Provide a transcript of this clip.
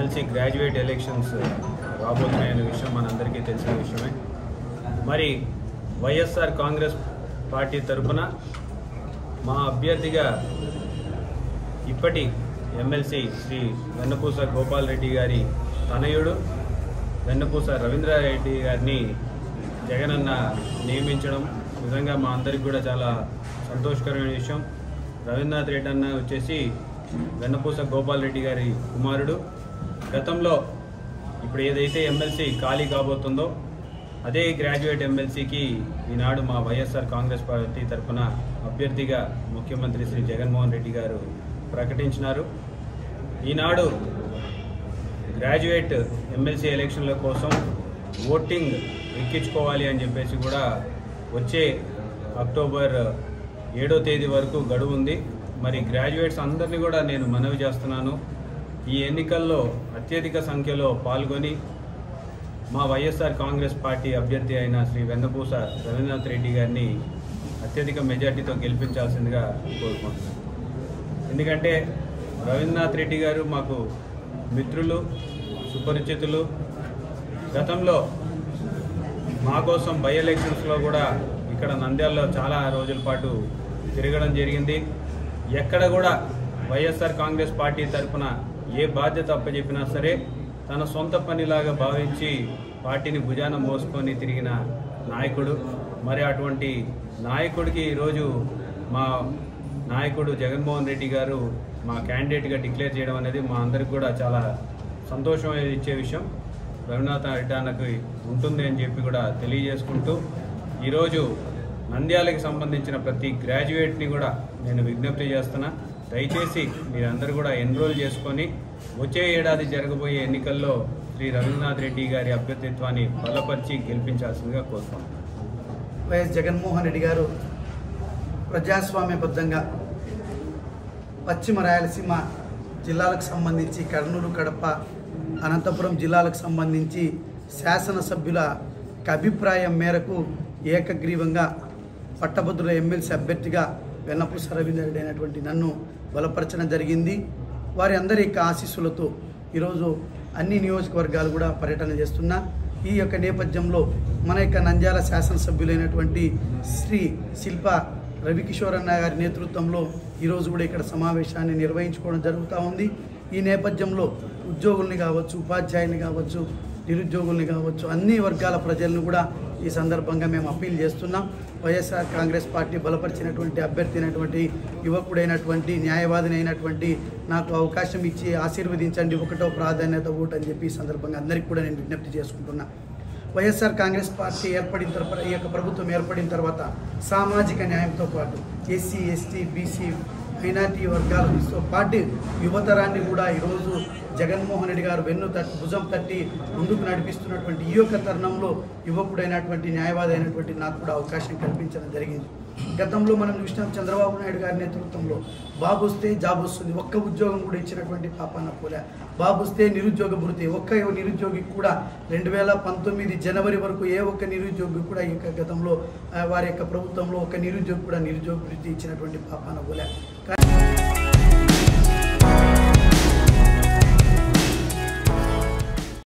MLC graduate elections రాబోతున్నాయనే విషయం మనందరికీ తెలిసిన విషయమే మరి వైఎస్ఆర్ కాంగ్రెస్ పార్టీ తరఫున మా అభ్యర్థిగా ఇప్పటి ఎమ్మెల్సీ శ్రీ వెన్నపూస గోపాల్ రెడ్డి గారి తనయుడు వెన్నపూస రవీంద్రారెడ్డి గారిని జగనన్న నియమించడం నిజంగా మా అందరికి కూడా చాలా సంతోషకరమైన విషయం రవీంద్రనాథ్ రెడ్డి అన్న వచ్చేసి వెన్నపూస గోపాల్ రెడ్డి గారి కుమారుడు గతంలో ఇప్పుడు ఏదైతే ఎమ్మెల్సీ ఖాళీ కాబోతుందో అదే గ్రాడ్యుయేట్ ఎమ్మెల్సీకి ఈనాడు మా వైఎస్ఆర్ కాంగ్రెస్ పార్టీ తరఫున అభ్యర్థిగా ముఖ్యమంత్రి శ్రీ జగన్మోహన్ రెడ్డి గారు ప్రకటించినారు ఈనాడు గ్రాడ్యుయేట్ ఎమ్మెల్సీ ఎలక్షన్ల కోసం ఓటింగ్ ఎక్కించుకోవాలి అని చెప్పేసి కూడా వచ్చే అక్టోబర్ ఏడో తేదీ వరకు గడువు ఉంది మరి గ్రాడ్యుయేట్స్ అందరినీ కూడా నేను మనవి చేస్తున్నాను ఈ ఎన్నికల్లో అత్యధిక సంఖ్యలో పాల్గొని మా వైఎస్ఆర్ కాంగ్రెస్ పార్టీ అభ్యర్థి అయిన శ్రీ వెన్నపూస రవీంద్రనాథ్ రెడ్డి గారిని అత్యధిక మెజార్టీతో గెలిపించాల్సిందిగా కోరుకుంటున్నాను ఎందుకంటే రవీంద్రనాథ్ రెడ్డి గారు మాకు మిత్రులు సుపరిచితులు గతంలో మా కోసం బై ఎలక్షన్స్లో కూడా ఇక్కడ నంద్యాలలో చాలా రోజుల పాటు తిరగడం జరిగింది ఎక్కడ కూడా వైఎస్ఆర్ కాంగ్రెస్ పార్టీ తరఫున ఏ బాధ్యత అప్పచెప్పినా సరే తన సొంత పనిలాగా భావించి పార్టీని భుజాన మోసుకొని తిరిగిన నాయకుడు మరి అటువంటి నాయకుడికి ఈరోజు మా నాయకుడు జగన్మోహన్ రెడ్డి గారు మా క్యాండిడేట్గా డిక్లేర్ చేయడం అనేది మా అందరికి కూడా చాలా సంతోషం ఇచ్చే విషయం రఘునాథ రెడ్డి అన్నకు ఉంటుంది అని చెప్పి కూడా తెలియజేసుకుంటూ ఈరోజు నంద్యాలకు సంబంధించిన ప్రతి గ్రాడ్యుయేట్ని కూడా నేను విజ్ఞప్తి చేస్తున్నా దయచేసి మీరందరూ కూడా ఎన్రోల్ చేసుకొని వచ్చే ఏడాది జరగబోయే ఎన్నికల్లో శ్రీ రవీంద్రనాథ్ రెడ్డి గారి అభ్యర్థిత్వాన్ని బలపరిచి గెలిపించాల్సిందిగా కోరుతున్నాను వైఎస్ జగన్మోహన్ రెడ్డి గారు ప్రజాస్వామ్యబద్ధంగా పశ్చిమ రాయలసీమ జిల్లాలకు సంబంధించి కర్నూలు కడప అనంతపురం జిల్లాలకు సంబంధించి శాసనసభ్యుల అభిప్రాయం మేరకు ఏకగ్రీవంగా పట్టభద్రుల ఎమ్మెల్సీ అభ్యర్థిగా వెన్నపూస రవీందర్ రెడ్డి అయినటువంటి నన్ను బలపరచడం జరిగింది వారి అందరి యొక్క ఆశీస్సులతో ఈరోజు అన్ని నియోజకవర్గాలు కూడా పర్యటన చేస్తున్నా ఈ యొక్క నేపథ్యంలో మన యొక్క నంద్యాల శాసనసభ్యులైనటువంటి శ్రీ శిల్ప రవికిషోర్ అన్న గారి నేతృత్వంలో ఈరోజు కూడా ఇక్కడ సమావేశాన్ని నిర్వహించుకోవడం జరుగుతూ ఉంది ఈ నేపథ్యంలో ఉద్యోగుల్ని కావచ్చు ఉపాధ్యాయుల్ని కావచ్చు నిరుద్యోగుల్ని కావచ్చు అన్ని వర్గాల ప్రజలను కూడా ఈ సందర్భంగా మేము అప్పీల్ చేస్తున్నాం వైఎస్ఆర్ కాంగ్రెస్ పార్టీ బలపరిచినటువంటి అభ్యర్థి అయినటువంటి యువకుడైనటువంటి న్యాయవాదిని అయినటువంటి నాకు అవకాశం ఇచ్చి ఆశీర్వదించండి ఒకటో ప్రాధాన్యత ఓటు అని చెప్పి ఈ సందర్భంగా అందరికీ కూడా నేను విజ్ఞప్తి చేసుకుంటున్నా వైఎస్ఆర్ కాంగ్రెస్ పార్టీ ఏర్పడిన తర్వాత ఈ యొక్క ప్రభుత్వం ఏర్పడిన తర్వాత సామాజిక న్యాయంతో పాటు ఎస్సీ ఎస్టీ బీసీ మైనార్టీ వర్గాలతో పాటు యువతరాన్ని కూడా ఈరోజు జగన్మోహన్ రెడ్డి గారు వెన్ను తట్టి భుజం తట్టి ముందుకు నడిపిస్తున్నటువంటి ఈ యొక్క తరుణంలో యువకుడైనటువంటి న్యాయవాది అయినటువంటి నాకు కూడా అవకాశం కల్పించడం జరిగింది గతంలో మనం చూసినాం చంద్రబాబు నాయుడు గారి నేతృత్వంలో బాబు వస్తే జాబ్ వస్తుంది ఒక్క ఉద్యోగం కూడా ఇచ్చినటువంటి పాపాన పోలే బాబు వస్తే నిరుద్యోగ భృతి ఒక్క నిరుద్యోగికి కూడా రెండు వేల పంతొమ్మిది జనవరి వరకు ఏ ఒక్క నిరుద్యోగి కూడా ఈ యొక్క గతంలో ఆ, వారి యొక్క ప్రభుత్వంలో ఒక నిరుద్యోగి కూడా నిరుద్యోగ భృతి ఇచ్చినటువంటి పాపాన పోలే కానీ